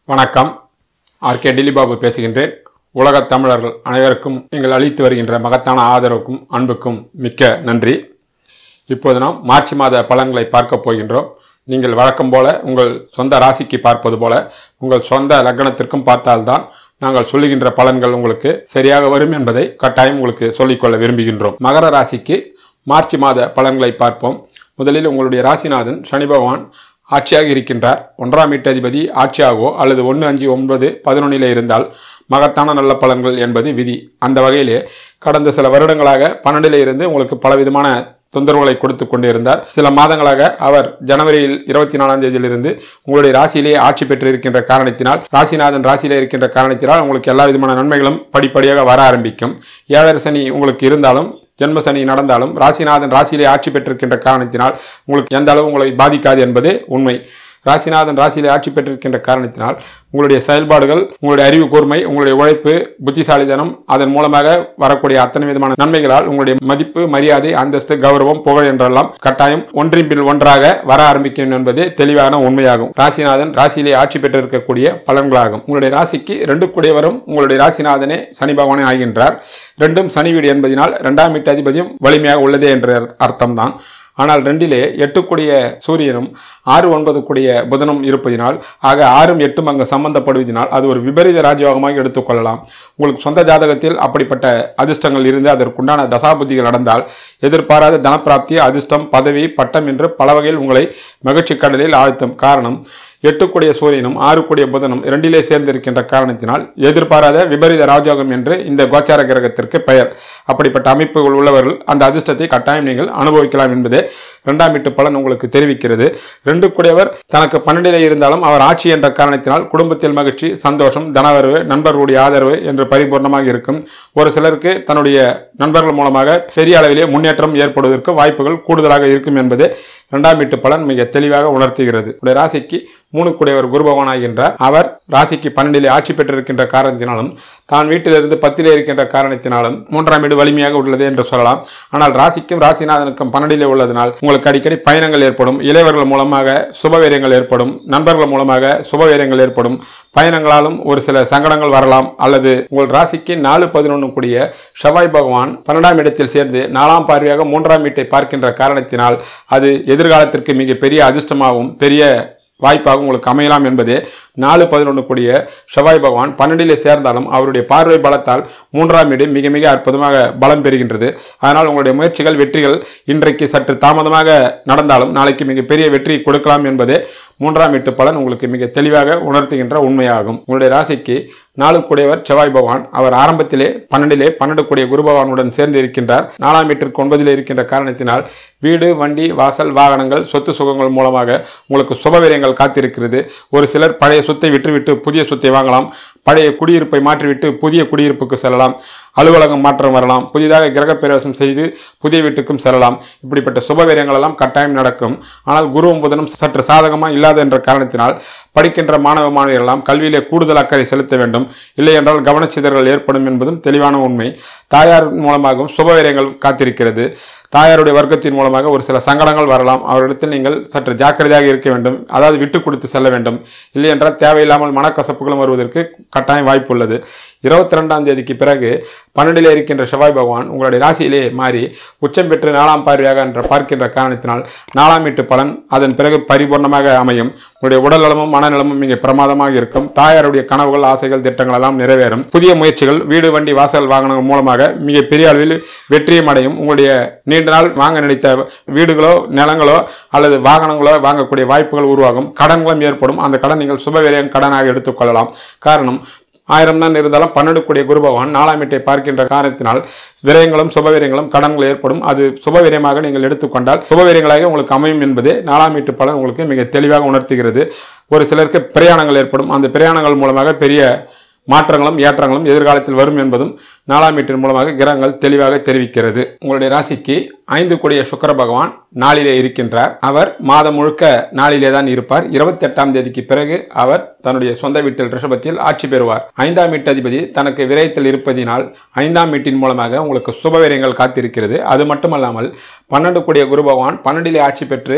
வணக்கம் ஆர்கே டில்லிபாபு பேசுகின்றேன் உலகத் தமிழர்கள் அனைவருக்கும் நீங்கள் அளித்து வருகின்ற மகத்தான ஆதரவுக்கும் அன்புக்கும் மிக்க நன்றி இப்போது நாம் மார்ச் மாத பலன்களை பார்க்க போகின்றோம் நீங்கள் வழக்கம் போல உங்கள் சொந்த ராசிக்கு பார்ப்பது போல உங்கள் சொந்த லக்னத்திற்கும் பார்த்தால்தான் நாங்கள் சொல்லுகின்ற பலன்கள் உங்களுக்கு சரியாக வரும் என்பதை கட்டாயம் உங்களுக்கு சொல்லிக்கொள்ள விரும்புகின்றோம் மகர ராசிக்கு மார்ச் மாத பலன்களை பார்ப்போம் முதலில் உங்களுடைய ராசிநாதன் சனி பகவான் ஆட்சியாக இருக்கின்றார் ஒன்றாம் வீட்டதிபதி ஆட்சியாகவோ அல்லது ஒன்று அஞ்சு ஒன்பது பதினொன்னிலே இருந்தால் மகத்தான நல்ல பலன்கள் என்பது விதி அந்த வகையிலே கடந்த சில வருடங்களாக பன்னெண்டிலே இருந்து உங்களுக்கு பலவிதமான தொந்தரவுகளை கொடுத்து கொண்டிருந்தார் சில மாதங்களாக அவர் ஜனவரியில் இருபத்தி நாலாம் தேதியிலிருந்து உங்களுடைய ராசியிலே ஆட்சி பெற்றிருக்கின்ற காரணத்தினால் ராசிநாதன் ராசியிலே இருக்கின்ற காரணத்தினால் உங்களுக்கு எல்லா விதமான நன்மைகளும் படிப்படியாக வர ஆரம்பிக்கும் ஏழரை சனி உங்களுக்கு இருந்தாலும் ஜென்ம சனி நடந்தாலும் ராசிநாதன் ராசியிலே ஆட்சி பெற்றிருக்கின்ற காரணத்தினால் உங்களுக்கு எந்த அளவு உங்களை பாதிக்காது என்பது உண்மை ராசிநாதன் ராசியிலே ஆட்சி பெற்றிருக்கின்ற காரணத்தினால் உங்களுடைய செயல்பாடுகள் உங்களுடைய அறிவு கூர்மை உங்களுடைய உழைப்பு புத்திசாலித்தனம் அதன் மூலமாக வரக்கூடிய அத்தனை விதமான நன்மைகளால் உங்களுடைய மதிப்பு மரியாதை அந்தஸ்து கௌரவம் புகழ் என்றெல்லாம் கட்டாயம் ஒன்றின் பின் ஒன்றாக வர ஆரம்பிக்கும் என்பது தெளிவான உண்மையாகும் ராசிநாதன் ராசியிலே ஆட்சி பெற்றிருக்கக்கூடிய பலன்களாகும் உங்களுடைய ராசிக்கு ரெண்டு கூடியவரும் உங்களுடைய ராசிநாதனே சனி பகவானே ஆகின்றார் ரெண்டும் சனி வீடு என்பதனால் இரண்டாம் வீட்டு அதிபதியும் வலிமையாக உள்ளதே என்ற அர்த்தம்தான் ஆனால் ரெண்டிலே எட்டுக்குடிய சூரியனும் ஆறு ஒன்பது கூடிய புதனும் இருப்பதினால் ஆக ஆறும் எட்டும் அங்கு சம்பந்தப்படுவதனால் அது ஒரு விபரீத ராஜயோகமாக எடுத்துக்கொள்ளலாம் உங்களுக்கு சொந்த ஜாதகத்தில் அப்படிப்பட்ட அதிர்ஷ்டங்கள் இருந்து அதற்குண்டான தசாபுத்திகள் நடந்தால் எதிர்பாராத தனப்பிராப்தி அதிர்ஷ்டம் பதவி பட்டம் என்று பல வகையில் உங்களை மகிழ்ச்சி கடலில் ஆழ்த்தும் காரணம் எட்டுக்குடிய சூரியனும் ஆறுக்குடிய புதனும் இரண்டிலே சேர்ந்திருக்கின்ற காரணத்தினால் எதிர்பாராத விபரீத ராஜயோகம் என்று இந்த கோச்சார கிரகத்திற்கு பெயர் அப்படிப்பட்ட அமைப்புகள் உள்ளவர்கள் அந்த அதிர்ஷ்டத்தை கட்டாயம் நீங்கள் அனுபவிக்கலாம் என்பதே இரண்டாம் வீட்டு பலன் உங்களுக்கு தெரிவிக்கிறது ரெண்டு கூடியவர் தனக்கு பன்னெண்டிலே இருந்தாலும் அவர் ஆட்சி என்ற காரணத்தினால் குடும்பத்தில் மகிழ்ச்சி சந்தோஷம் தனவரவு நண்பர்களுடைய ஆதரவு என்று பரிபூர்ணமாக இருக்கும் ஒரு சிலருக்கு தன்னுடைய நண்பர்கள் மூலமாக பெரிய அளவிலே முன்னேற்றம் ஏற்படுவதற்கு வாய்ப்புகள் கூடுதலாக இருக்கும் என்பது இரண்டாம் வீட்டு பலன் மிக தெளிவாக உணர்த்துகிறது உடைய ராசிக்கு மூணு கூடியவர் குரு பகவான் ஆகின்றார் அவர் ராசிக்கு பன்னெண்டிலே ஆட்சி பெற்றிருக்கின்ற காரணத்தினாலும் தான் வீட்டிலிருந்து பத்திலே இருக்கின்ற காரணத்தினாலும் மூன்றாம் வீடு வலிமையாக உள்ளது என்று சொல்லலாம் ஆனால் ராசிக்கும் ராசிநாதனுக்கும் பன்னெண்டிலே உள்ளதனால் உங்களுக்கு அடிக்கடி பயணங்கள் ஏற்படும் இளையவர்கள் மூலமாக சுபவீரியங்கள் ஏற்படும் நண்பர்கள் மூலமாக சுபவீரியங்கள் ஏற்படும் பயணங்களாலும் ஒரு சில சங்கடங்கள் வரலாம் அல்லது உங்கள் ராசிக்கு நாலு பதினொன்று கூடிய செவ்வாய் பகவான் பன்னெண்டாம் இடத்தில் சேர்ந்து நாலாம் பார்வையாக மூன்றாம் வீட்டை பார்க்கின்ற காரணத்தினால் அது எதிர்காலத்திற்கு மிக பெரிய அதிர்ஷ்டமாகவும் பெரிய வாய்ப்பாக உங்களுக்கு அமையலாம் என்பதே நாலு பதினொன்று கூடிய செவ்வாய் பகவான் பன்னெண்டிலே சேர்ந்தாலும் அவருடைய பார்வை பலத்தால் மூன்றாம் வீடு மிக மிக அற்புதமாக பலம் பெறுகின்றது அதனால் உங்களுடைய முயற்சிகள் வெற்றிகள் இன்றைக்கு சற்று தாமதமாக நடந்தாலும் நாளைக்கு மிக பெரிய வெற்றி கொடுக்கலாம் என்பதே மூன்றாம் வீட்டு பலன் உங்களுக்கு மிக தெளிவாக உணர்த்துகின்ற உண்மையாகும் உங்களுடைய ராசிக்கு நாலு கூடியவர் செவ்வாய் பகவான் அவர் ஆரம்பத்திலே பன்னெண்டிலே பன்னெண்டு கூடிய குரு பகவானுடன் சேர்ந்து இருக்கின்றார் நாலாம் வீட்டிற்கு ஒன்பதிலே இருக்கின்ற காரணத்தினால் வீடு வண்டி வாசல் வாகனங்கள் சொத்து சுகங்கள் மூலமாக உங்களுக்கு சுபவீரியங்கள் காத்திருக்கிறது ஒரு சிலர் பழைய சொத்தை விற்றுவிட்டு புதிய சொத்தை வாங்கலாம் பழைய குடியிருப்பை மாற்றிவிட்டு புதிய குடியிருப்புக்கு செல்லலாம் அலுவலகம் மாற்றம் வரலாம் புதிதாக கிரகப்பிரவேசம் செய்து புதிய வீட்டுக்கும் செல்லலாம் இப்படிப்பட்ட சுபவீரியங்கள் எல்லாம் கட்டாயம் நடக்கும் ஆனால் குருவும் புதனும் சற்று சாதகமாக இல்லாத என்ற காரணத்தினால் படிக்கின்ற மாணவ மாணவியர் எல்லாம் கல்வியிலே கூடுதல் அக்கறை செலுத்த வேண்டும் இல்லை என்றால் கவனச்சிதறல் ஏற்படும் என்பதும் தெளிவான உண்மை தாயார் மூலமாகவும் சுபவீரியங்கள் காத்திருக்கிறது தாயாருடைய வர்க்கத்தின் மூலமாக ஒரு சில சங்கடங்கள் வரலாம் அவரிடத்தில் நீங்கள் சற்று ஜாக்கிரதையாக இருக்க வேண்டும் அதாவது விட்டு கொடுத்து செல்ல வேண்டும் இல்லை என்றால் தேவையில்லாமல் மனக்கசப்புகளும் வருவதற்கு கட்டாயம் வாய்ப்பு உள்ளது இருபத்தி ரெண்டாம் தேதிக்கு பிறகு பன்னெண்டிலே இருக்கின்ற செவ்வாய் பகவான் உங்களுடைய ராசியிலே மாறி உச்சம் பெற்று நாலாம் பார்வையாக என்ற பார்க்கின்ற காரணத்தினால் நாலாம் வீட்டு பலன் அதன் பிறகு பரிபூர்ணமாக அமையும் உங்களுடைய உடல் நலமும் மனநலமும் மிக பிரமாதமாக இருக்கும் தாயாருடைய கனவுகள் ஆசைகள் திட்டங்கள் எல்லாம் நிறைவேறும் புதிய முயற்சிகள் வீடு வண்டி வாசல் வாகனங்கள் மூலமாக மிக பெரிய அளவில் வெற்றியும் அடையும் உங்களுடைய நீண்ட நாள் வாங்க நினைத்த வீடுகளோ நிலங்களோ அல்லது வாகனங்களோ வாங்கக்கூடிய வாய்ப்புகள் உருவாகும் கடன்களும் ஏற்படும் அந்த கடன் நீங்கள் சுபவிரயம் கடனாக எடுத்துக்கொள்ளலாம் காரணம் ஆயிரம் தான் இருந்தாலும் பன்னெண்டு கூடிய குரு பகவான் நாலாம் வீட்டை பார்க்கின்ற காரணத்தினால் விரயங்களும் சுபவிரயங்களும் கடன்கள் ஏற்படும் அது சுபவிரயமாக நீங்கள் எடுத்துக்கொண்டால் சுபவிரயங்களாக உங்களுக்கு அமையும் என்பது நாலாம் வீட்டு பலன் உங்களுக்கு மிக தெளிவாக உணர்த்துகிறது ஒரு சிலருக்கு பிரயாணங்கள் ஏற்படும் அந்த பிரயாணங்கள் மூலமாக பெரிய மாற்றங்களும் ஏற்றங்களும் எதிர்காலத்தில் வரும் என்பதும் நாலாம் வீட்டின் மூலமாக கிரகங்கள் தெளிவாக தெரிவிக்கிறது உங்களுடைய ராசிக்கு ஐந்து கூடிய சுக்கர பகவான் நாளிலே இருக்கின்றார் அவர் மாதம் முழுக்க நாளிலே தான் இருப்பார் இருபத்தி எட்டாம் தேதிக்கு பிறகு அவர் தன்னுடைய சொந்த வீட்டில் ரிஷபத்தில் ஆட்சி பெறுவார் ஐந்தாம் வீட்டு அதிபதி தனக்கு விரயத்தில் இருப்பதினால் ஐந்தாம் வீட்டின் மூலமாக உங்களுக்கு சுபவீரியங்கள் காத்திருக்கிறது அது மட்டுமல்லாமல் பன்னெண்டு கூடிய குரு பகவான் பன்னெண்டிலே ஆட்சி பெற்று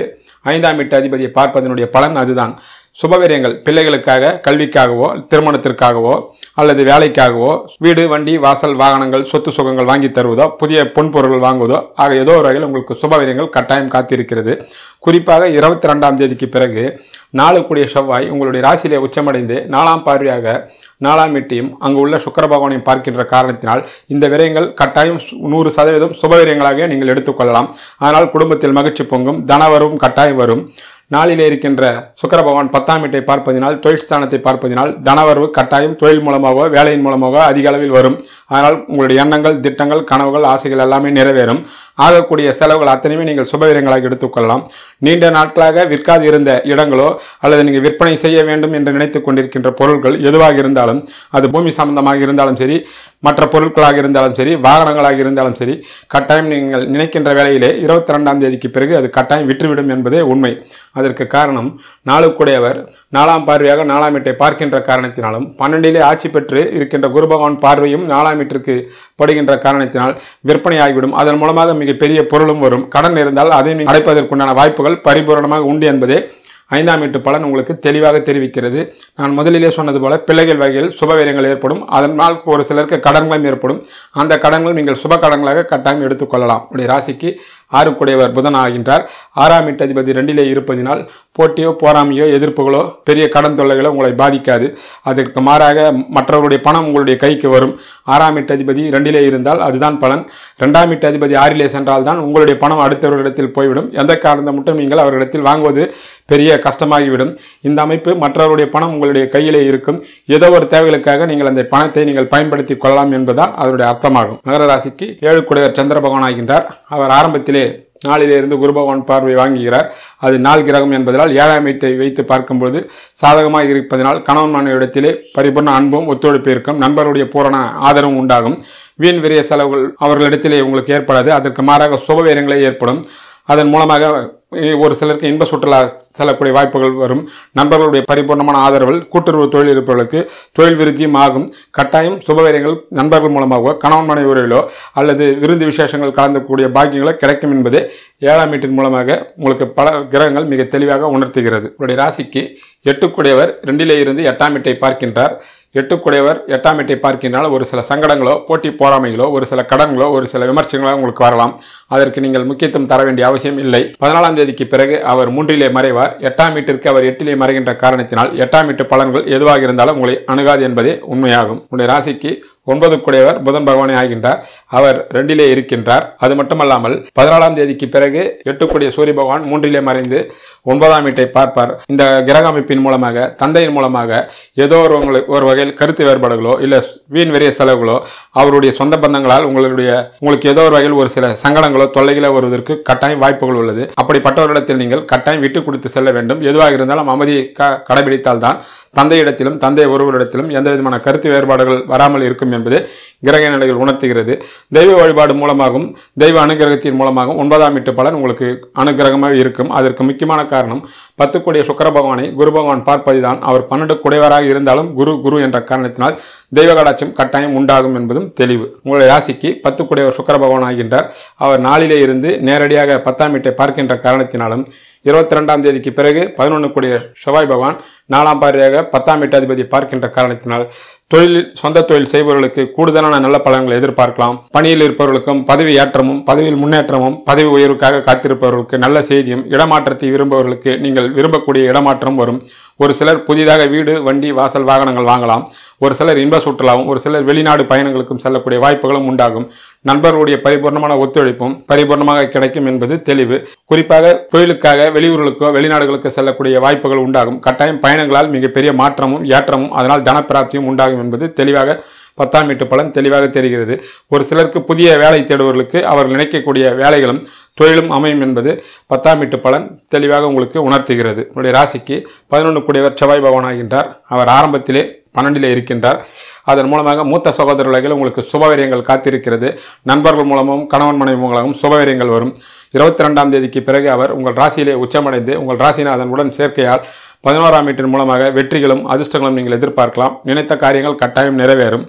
ஐந்தாம் வீட்டு அதிபதியை பார்ப்பதனுடைய பலன் அதுதான் சுபவிரயங்கள் பிள்ளைகளுக்காக கல்விக்காகவோ திருமணத்திற்காகவோ அல்லது வேலைக்காகவோ வீடு வண்டி வாசல் வாகனங்கள் சொத்து சுகங்கள் வாங்கி தருவதோ புதிய பொன்பொருட்கள் வாங்குவதோ ஆக ஏதோ ஒரு வகையில் உங்களுக்கு சுபவிரயங்கள் கட்டாயம் காத்திருக்கிறது குறிப்பாக இருபத்தி ரெண்டாம் தேதிக்கு பிறகு நாளுக்குடிய செவ்வாய் உங்களுடைய ராசியிலே உச்சமடைந்து நாலாம் பார்வையாக நாலாம் வீட்டையும் அங்கு உள்ள சுக்கர பகவானையும் பார்க்கின்ற காரணத்தினால் இந்த விரயங்கள் கட்டாயம் நூறு சதவீதம் சுபவிரயங்களாக நீங்கள் எடுத்துக்கொள்ளலாம் அதனால் குடும்பத்தில் மகிழ்ச்சி பொங்கும் தனவரும் கட்டாயம் வரும் நாளிலே இருக்கின்ற சுக்கர பகவான் பத்தாம் வீட்டை பார்ப்பதினால் தொழில் ஸ்தானத்தை பார்ப்பதினால் தனவரவு கட்டாயம் தொழில் மூலமாகவோ வேலையின் மூலமாகவோ அதிக அளவில் வரும் அதனால் உங்களுடைய எண்ணங்கள் திட்டங்கள் கனவுகள் ஆசைகள் எல்லாமே நிறைவேறும் ஆகக்கூடிய செலவுகள் அத்தனையுமே நீங்கள் சுபவிரயங்களாக எடுத்துக்கொள்ளலாம் நீண்ட நாட்களாக விற்காது இருந்த இடங்களோ அல்லது நீங்கள் விற்பனை செய்ய வேண்டும் என்று நினைத்துக் கொண்டிருக்கின்ற பொருட்கள் எதுவாக இருந்தாலும் அது பூமி சம்பந்தமாக இருந்தாலும் சரி மற்ற பொருட்களாக இருந்தாலும் சரி வாகனங்களாக இருந்தாலும் சரி கட்டாயம் நீங்கள் நினைக்கின்ற வேலையிலே இருபத்தி ரெண்டாம் தேதிக்கு பிறகு அது கட்டாயம் விற்றுவிடும் என்பதே உண்மை அதற்கு காரணம் நாளுக்குடையவர் நாலாம் பார்வையாக நாலாம் வீட்டை பார்க்கின்ற காரணத்தினாலும் பன்னெண்டிலே ஆட்சி பெற்று இருக்கின்ற குரு பகவான் பார்வையும் நாலாம் வீட்டிற்கு படுகின்ற காரணத்தினால் விற்பனை ஆகிவிடும் அதன் மூலமாக மிகப்பெரிய பொருளும் வரும் கடன் இருந்தால் அதை நீங்கள் அடைப்பதற்குண்டான வாய்ப்புகள் பரிபூரணமாக உண்டு என்பதே ஐந்தாம் வீட்டு பலன் உங்களுக்கு தெளிவாக தெரிவிக்கிறது நான் முதலிலே சொன்னது போல பிள்ளைகள் வகையில் சுபவீரங்கள் ஏற்படும் அதனால் ஒரு சிலருக்கு கடன்களும் ஏற்படும் அந்த கடன்கள் நீங்கள் சுப கடன்களாக கட்டாயம் எடுத்துக்கொள்ளலாம் உடைய ராசிக்கு ஆறுக்குடையவர் புதன் ஆகின்றார் ஆறாம் வீட்டு அதிபதி ரெண்டிலே இருப்பதினால் போட்டியோ போராமையோ எதிர்ப்புகளோ பெரிய கடன் தொல்லைகளோ உங்களை பாதிக்காது அதற்கு மாறாக மற்றவருடைய பணம் உங்களுடைய கைக்கு வரும் ஆறாம் வீட்டு அதிபதி ரெண்டிலே இருந்தால் அதுதான் பலன் ரெண்டாம் வீட்டு அதிபதி ஆறிலே சென்றால் தான் உங்களுடைய பணம் அடுத்தவர்களிடத்தில் போய்விடும் எந்த காரணத்தை மட்டும் நீங்கள் அவர்களிடத்தில் வாங்குவது பெரிய கஷ்டமாகிவிடும் இந்த அமைப்பு மற்றவருடைய பணம் உங்களுடைய கையிலே இருக்கும் ஏதோ ஒரு தேவைகளுக்காக நீங்கள் அந்த பணத்தை நீங்கள் பயன்படுத்திக் கொள்ளலாம் என்பதுதான் அதனுடைய அர்த்தமாகும் மகர ராசிக்கு ஏழு குடையர் சந்திர பகவான் ஆகின்றார் அவர் ஆரம்பத்திலே நாளிலிருந்து குரு பகவான் பார்வை வாங்குகிறார் அது நாள் கிரகம் என்பதனால் ஏழாம் வீட்டை வைத்து பார்க்கும்போது சாதகமாக இருப்பதனால் கணவன் மனைவிடத்திலே பரிபூர்ண அன்பும் ஒத்துழைப்பு இருக்கும் நண்பருடைய பூரண ஆதரவும் உண்டாகும் வீண் விரைய செலவுகள் அவர்களிடத்திலே உங்களுக்கு ஏற்படாது அதற்கு மாறாக சுபவீரங்களே ஏற்படும் அதன் மூலமாக ஒரு சிலருக்கு இன்ப சுற்றுலா செல்லக்கூடிய வாய்ப்புகள் வரும் நண்பர்களுடைய பரிபூர்ணமான ஆதரவில் கூட்டுறவு தொழில் இருப்பவர்களுக்கு தொழில் விருத்தியும் ஆகும் கட்டாயம் சுபவீரங்கள் நண்பர்கள் மூலமாகவோ கணவன் மனைவி உறவிலோ அல்லது விருந்து விசேஷங்கள் கலந்தக்கூடிய பாக்கியங்களோ கிடைக்கும் என்பதே ஏழாம் வீட்டின் மூலமாக உங்களுக்கு பல கிரகங்கள் மிக தெளிவாக உணர்த்துகிறது உங்களுடைய ராசிக்கு எட்டுக்குடையவர் ரெண்டிலே இருந்து எட்டாம் வீட்டை பார்க்கின்றார் எட்டுக்குடையவர் எட்டாம் வீட்டை பார்க்கின்றால் ஒரு சில சங்கடங்களோ போட்டி போராமைகளோ ஒரு சில கடன்களோ ஒரு சில விமர்சனங்களோ உங்களுக்கு வரலாம் அதற்கு நீங்கள் முக்கியத்துவம் தர வேண்டிய அவசியம் இல்லை பதினாலாம் தேதிக்கு பிறகு அவர் மூன்றிலே மறைவார் எட்டாம் வீட்டிற்கு அவர் எட்டிலே மறைகின்ற காரணத்தினால் எட்டாம் வீட்டு பலன்கள் எதுவாக இருந்தாலும் உங்களை அணுகாது என்பதே உண்மையாகும் உங்களுடைய ராசிக்கு ஒன்பது குடையவர் புதன் பகவானே ஆகின்றார் அவர் ரெண்டிலே இருக்கின்றார் அது மட்டுமல்லாமல் பதினாலாம் தேதிக்கு பிறகு எட்டுக்குடிய சூரிய பகவான் மூன்றிலே மறைந்து ஒன்பதாம் வீட்டை பார்ப்பார் இந்த கிரக அமைப்பின் மூலமாக தந்தையின் மூலமாக ஏதோ ஒரு உங்களுக்கு ஒரு வகையில் கருத்து வேறுபாடுகளோ இல்ல வீண் விரைய செலவுகளோ அவருடைய சொந்த பந்தங்களால் உங்களுடைய உங்களுக்கு ஏதோ ஒரு வகையில் ஒரு சில சங்கடங்களோ தொல்லைகளோ வருவதற்கு கட்டாயம் வாய்ப்புகள் உள்ளது அப்படிப்பட்டவரிடத்தில் நீங்கள் கட்டாயம் விட்டு கொடுத்து செல்ல வேண்டும் எதுவாக இருந்தாலும் அமைதியை க கடைபிடித்தால் தான் தந்தையிடத்திலும் தந்தை ஒருவரிடத்திலும் எந்த விதமான கருத்து வேறுபாடுகள் வராமல் இருக்கும் என்பது கிரக நிலைகள் உணர்த்துகிறது தெய்வ வழிபாடு மூலமாகவும் தெய்வ அனுகிரகத்தின் மூலமாகவும் ஒன்பதாம் வீட்டு பலன் உங்களுக்கு அனுகிரகமாக இருக்கும் அதற்கு முக்கியமான காரணம் பத்து கோடிய சுக்கர பகவானை குரு பகவான் பார்ப்பதுதான் அவர் பன்னெண்டு குடைவராக இருந்தாலும் குரு குரு என்ற காரணத்தினால் தெய்வ கடாட்சம் கட்டாயம் உண்டாகும் என்பதும் தெளிவு உங்களுடைய ராசிக்கு பத்து குடையவர் சுக்கர பகவான் ஆகின்றார் அவர் நாளிலே இருந்து நேரடியாக பத்தாம் வீட்டை பார்க்கின்ற காரணத்தினாலும் இருபத்தி ரெண்டாம் தேதிக்கு பிறகு பதினொன்று கூடிய செவ்வாய் பகவான் நாலாம் பார்வையாக பத்தாம் வீட்டு அதிபதி பார்க்கின்ற காரணத்தினால் தொழில் சொந்த தொழில் செய்பவர்களுக்கு கூடுதலான நல்ல பலன்களை எதிர்பார்க்கலாம் பணியில் இருப்பவர்களுக்கும் பதவி ஏற்றமும் பதவியில் முன்னேற்றமும் பதவி உயர்வுக்காக காத்திருப்பவர்களுக்கு நல்ல செய்தியும் இடமாற்றத்தை விரும்புபவர்களுக்கு நீங்கள் விரும்பக்கூடிய இடமாற்றம் வரும் ஒரு சிலர் புதிதாக வீடு வண்டி வாசல் வாகனங்கள் வாங்கலாம் ஒரு சிலர் இன்ப சுற்றுலாவும் ஒரு சிலர் வெளிநாடு பயணங்களுக்கும் செல்லக்கூடிய வாய்ப்புகளும் உண்டாகும் நண்பர்களுடைய பரிபூர்ணமான ஒத்துழைப்பும் பரிபூர்ணமாக கிடைக்கும் என்பது தெளிவு குறிப்பாக தொழிலுக்காக வெளியூர்களுக்கோ வெளிநாடுகளுக்கு செல்லக்கூடிய வாய்ப்புகள் உண்டாகும் கட்டாயம் பயணங்களால் மிகப்பெரிய மாற்றமும் ஏற்றமும் அதனால் தனப்பிராப்தியும் உண்டாகும் என்பது தெளிவாக பத்தாம் வீட்டு பலன் தெளிவாக தெரிகிறது ஒரு சிலருக்கு புதிய வேலை தேடுவர்களுக்கு அவர்கள் நினைக்கக்கூடிய வேலைகளும் தொழிலும் அமையும் என்பது பத்தாம் வீட்டு பலன் தெளிவாக உங்களுக்கு உணர்த்துகிறது உங்களுடைய ராசிக்கு பதினொன்று கூடியவர் செவ்வாய் பகவான் ஆகின்றார் அவர் ஆரம்பத்திலே பன்னெண்டிலே இருக்கின்றார் அதன் மூலமாக மூத்த சகோதரர்கள் உங்களுக்கு சுபவீரியங்கள் காத்திருக்கிறது நண்பர்கள் மூலமும் கணவன் மனைவி மூலமும் சுபவீரியங்கள் வரும் இருபத்தி ரெண்டாம் தேதிக்கு பிறகு அவர் உங்கள் ராசியிலே உச்சமடைந்து உங்கள் ராசிநாதனுடன் சேர்க்கையால் பதினோராம் வீட்டின் மூலமாக வெற்றிகளும் அதிர்ஷ்டங்களும் நீங்கள் எதிர்பார்க்கலாம் நினைத்த காரியங்கள் கட்டாயம் நிறைவேறும்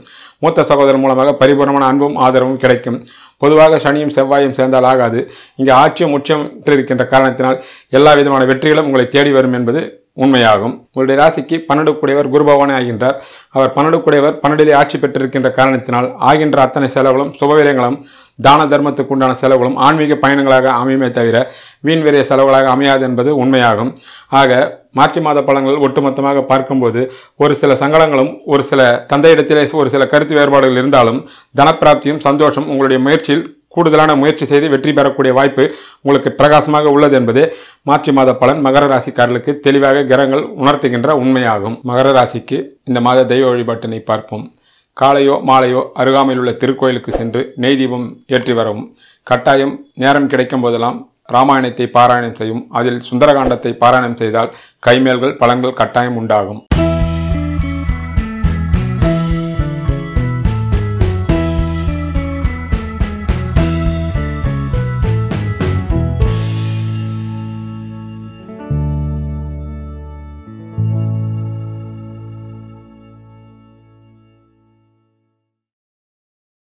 மூத்த சகோதரன் மூலமாக பரிபூர்ணமான அன்பும் ஆதரவும் கிடைக்கும் பொதுவாக சனியும் செவ்வாயும் சேர்ந்தால் ஆகாது இங்கே ஆட்சியும் உச்சம் இருக்கின்ற காரணத்தினால் எல்லா விதமான வெற்றிகளும் உங்களை தேடி வரும் என்பது உண்மையாகும் உங்களுடைய ராசிக்கு பன்னெண்டு கூடியவர் குரு பகவானே ஆகின்றார் அவர் பன்னெண்டு கூடியவர் பன்னெண்டிலே ஆட்சி பெற்றிருக்கின்ற காரணத்தினால் ஆகின்ற அத்தனை செலவுகளும் சுபவிரங்களும் தான தர்மத்துக்கு உண்டான செலவுகளும் ஆன்மீக பயணங்களாக அமையுமே தவிர வீண் விரைய செலவுகளாக அமையாது என்பது உண்மையாகும் ஆக மார்ச் மாத பலன்கள் ஒட்டுமொத்தமாக பார்க்கும்போது ஒரு சில சங்கடங்களும் ஒரு சில தந்தையிடத்திலே ஒரு சில கருத்து வேறுபாடுகள் இருந்தாலும் தனப்பிராப்தியும் சந்தோஷம் உங்களுடைய முயற்சியில் கூடுதலான முயற்சி செய்து வெற்றி பெறக்கூடிய வாய்ப்பு உங்களுக்கு பிரகாசமாக உள்ளது என்பதே மார்ச் மாத பலன் மகர ராசிக்காரர்களுக்கு தெளிவாக கிரகங்கள் உணர்த்துகின்ற உண்மையாகும் மகர ராசிக்கு இந்த மாத தெய்வ வழிபாட்டினை பார்ப்போம் காலையோ மாலையோ அருகாமையில் உள்ள திருக்கோயிலுக்கு சென்று நெய் தீபம் ஏற்றி வரவும் கட்டாயம் நேரம் கிடைக்கும் போதெல்லாம் ராமாயணத்தை பாராயணம் செய்யும் அதில் சுந்தரகாண்டத்தை பாராயணம் செய்தால் கைமேல்கள் பலன்கள் கட்டாயம் உண்டாகும்